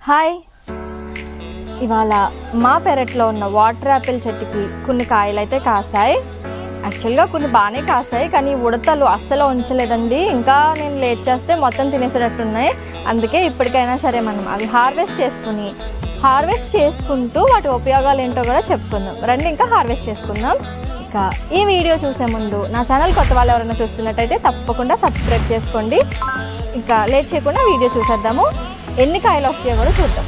Hi ఇవాళ మా పెరట్లో ఉన్న వాటర్ యాపిల్ చెట్టుకి కొన్ని కాయలు అయితే కాసాయి యాక్చువల్గా కొన్ని బాగానే కాసాయి కానీ ఉడతలు అస్సలు ఉంచలేదండి ఇంకా నేను లేట్ చేస్తే మొత్తం తినేసేటట్టున్నాయి అందుకే ఇప్పటికైనా సరే మనం అవి హార్వెస్ట్ చేసుకుని హార్వెస్ట్ చేసుకుంటూ వాటి ఉపయోగాలు ఏంటో కూడా చెప్పుకుందాం రండి ఇంకా హార్వెస్ట్ చేసుకుందాం ఇక ఈ వీడియో చూసే ముందు నా ఛానల్ కొత్త వాళ్ళు ఎవరైనా చూస్తున్నట్టయితే తప్పకుండా సబ్స్క్రైబ్ చేసుకోండి ఇంకా లేట్ చేయకుండా వీడియో చూసేద్దాము ఎన్ని కాయలు వస్తాయో కూడా చూద్దాం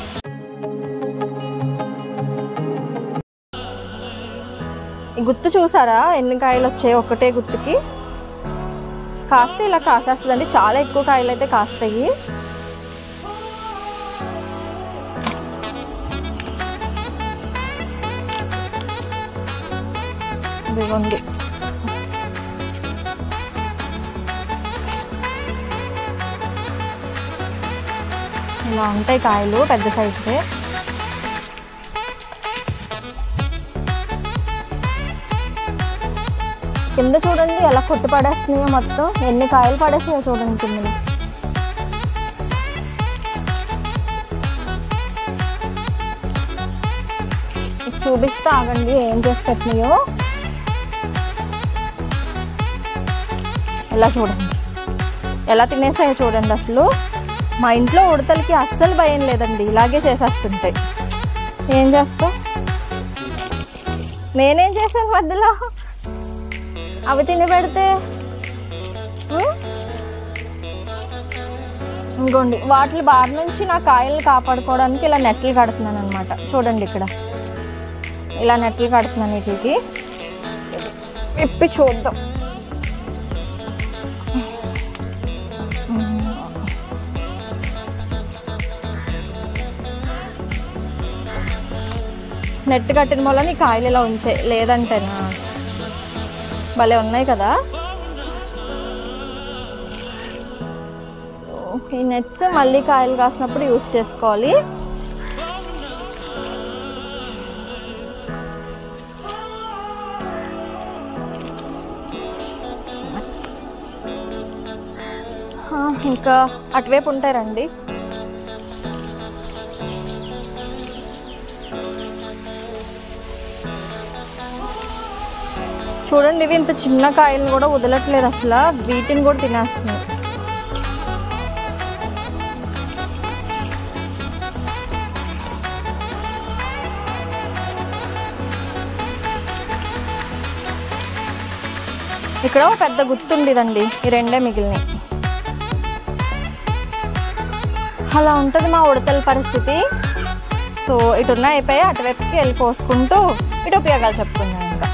ఈ గుత్తు చూసారా ఎన్ని కాయలు వచ్చాయి ఒకటే గుత్తుకి కాస్తే ఇలా కాసేస్తుందండి చాలా ఎక్కువ కాయలు అయితే కాస్తాయి ఇదిగోండి ఇలా ఉంటాయి కాయలు పెద్ద సైజువే కింద చూడండి ఎలా కొట్టి పడేస్తున్నాయో మొత్తం ఎన్ని కాయలు పడేసాయో చూడండి కింద చూపిస్తా ఆగండి ఏం చేసి పెట్టినాయో ఎలా చూడండి ఎలా తినేసాయో చూడండి అసలు మా ఇంట్లో ఉడతలకి అస్సలు భయం లేదండి ఇలాగే చేసేస్తుంటాయి ఏం చేస్తా నేనేం చేశాను మధ్యలో అవి తిని పెడితే ఉం? ఇంకోండి వాటి బారి నుంచి నా కాయలు కాపాడుకోవడానికి ఇలా నెట్లు కడుతున్నాను అనమాట చూడండి ఇక్కడ ఇలా నెట్లు కడుతున్నాను వీటికి ఇప్పి చూద్దాం నెట్ కట్టిన మూలని ఈ కాయలు ఇలా ఉంచాయి లేదంటేనా భలే ఉన్నాయి కదా సో ఈ నెట్స్ మళ్ళీ కాయలు కాసినప్పుడు యూస్ చేసుకోవాలి ఆ, ఇంకా అటువైపు ఉంటాయి రండి చూడండి ఇవి ఇంత చిన్న కాయలు కూడా వదలట్లేదు అసలు వీటిని కూడా తినేస్తున్నాయి ఇక్కడ ఒక పెద్ద గుర్తుండేదండి ఈ రెండే మిగిలినాయి అలా ఉంటుంది మా ఉడతల పరిస్థితి సో ఇటున్న అయిపోయి అటువైపుకి వెళ్ళి పోసుకుంటూ ఇటు ఉపయోగాలు చెప్పుకున్నాను ఇంకా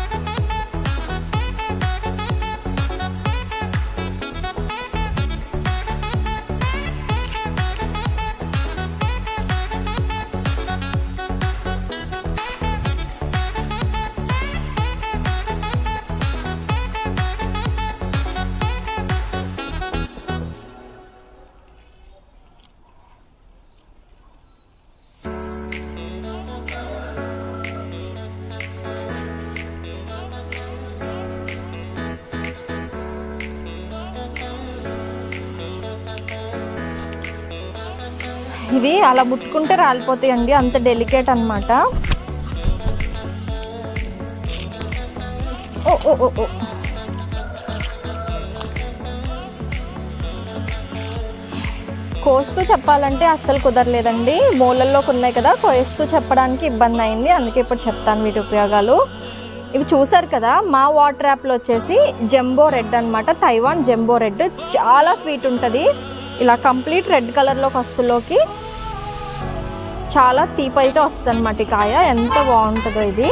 ఇవి అలా ముట్టుకుంటే రాలిపోతాయండి అంత డెలికేట్ అన్నమాట ఓ ఓ ఓ ఓ కోస్తూ చెప్పాలంటే అస్సలు కుదరలేదండి మూలల్లోకి ఉన్నాయి కదా కోస్తూ చెప్పడానికి ఇబ్బంది అయింది అందుకే ఇప్పుడు చెప్తాను వీటి ఉపయోగాలు ఇవి చూసారు కదా మా వాటర్ యాప్లో వచ్చేసి జంబో రెడ్ అన్నమాట తైవాన్ జంబో రెడ్ చాలా స్వీట్ ఉంటుంది ఇలా కంప్లీట్ రెడ్ కలర్లోకి వస్తులోకి చాలా తీపి అయితే వస్తుంది అనమాట ఈ కాయ ఎంత బాగుంటుందో ఇది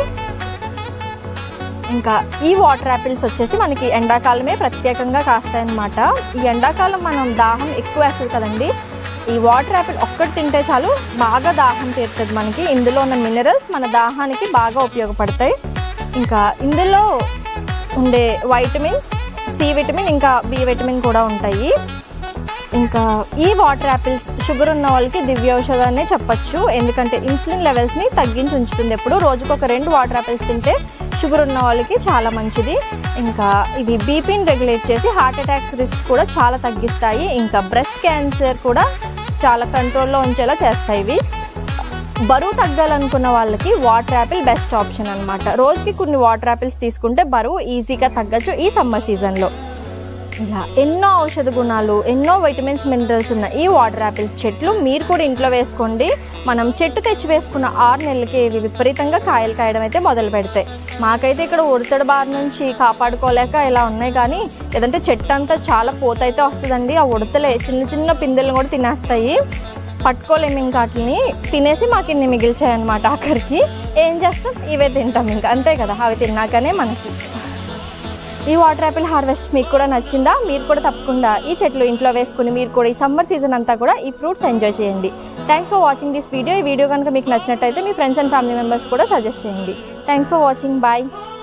ఇంకా ఈ వాటర్ యాపిల్స్ వచ్చేసి మనకి ఎండాకాలమే ప్రత్యేకంగా కాస్తాయన్నమాట ఈ ఎండాకాలం మనం దాహం ఎక్కువ వేస్తుంది కదండి ఈ వాటర్ యాపిల్ ఒక్కటి తింటే చాలు బాగా దాహం తీరుతుంది మనకి ఇందులో ఉన్న మినరల్స్ మన దాహానికి బాగా ఉపయోగపడతాయి ఇంకా ఇందులో ఉండే వైటమిన్స్ సి విటమిన్ ఇంకా బి విటమిన్ కూడా ఉంటాయి ఇంకా ఈ వాటర్ యాపిల్స్ షుగర్ ఉన్న వాళ్ళకి దివ్యౌషధాన్ని చెప్పొచ్చు ఎందుకంటే ఇన్సులిన్ లెవెల్స్ని తగ్గించి ఉంచుతుంది ఎప్పుడు రోజుకు ఒక రెండు వాటర్ యాపిల్స్ తింటే షుగర్ ఉన్న వాళ్ళకి చాలా మంచిది ఇంకా ఇవి బీపీని రెగ్యులేట్ చేసి హార్ట్ అటాక్స్ రిస్క్ కూడా చాలా తగ్గిస్తాయి ఇంకా బ్రెస్ట్ క్యాన్సర్ కూడా చాలా కంట్రోల్లో ఉంచేలా చేస్తాయి ఇవి బరువు తగ్గాలనుకున్న వాళ్ళకి వాటర్ యాపిల్ బెస్ట్ ఆప్షన్ అనమాట రోజుకి కొన్ని వాటర్ యాపిల్స్ తీసుకుంటే బరువు ఈజీగా తగ్గచ్చు ఈ సమ్మర్ సీజన్లో ఇలా ఎన్నో ఔషధ గుణాలు ఎన్నో విటమిన్స్ మినరల్స్ ఉన్న ఈ వాటర్ యాపిల్స్ చెట్లు మీరు కూడా ఇంట్లో వేసుకోండి మనం చెట్టు తెచ్చి వేసుకున్న ఆరు నెలలకి ఇవి విపరీతంగా కాయలు కాయడం అయితే మొదలు పెడతాయి మాకైతే ఇక్కడ ఉడతడి బారి నుంచి కాపాడుకోలేక ఇలా ఉన్నాయి కానీ లేదంటే చెట్టు అంతా చాలా పూత అయితే వస్తుందండి ఆ ఉడతలే చిన్న చిన్న పిందెలను కూడా తినేస్తాయి పట్టుకోలేము ఇంకా వాటిని తినేసి మాకు ఇన్ని మిగిల్చాయి అనమాట ఆఖరికి ఏం చేస్తాం ఇవే తింటాం ఇంకా అంతే కదా అవి తిన్నాకనే మనకి ఈ వాటర్ యాపిల్ హార్వెస్ట్ మీకు కూడా నచ్చిందా మీరు కూడా తప్పకుండా ఈ చెట్లు ఇంట్లో వేసుకుని మీరు కూడా ఈ సమ్మర్ సీజన్ అంతా కూడా ఈ ఫ్రూట్స్ ఎంజాయ్ చేయండి thanks for watching this video ఈ వీడియో కనుక మీకు నచ్చినట్టయితే మీ ఫ్రెండ్స్ అండ్ ఫ్యామిలీ మెంబర్స్ కూడా సజెస్ట్ చేయండి థ్యాంక్స్ ఫర్ వాచింగ్ బాయ్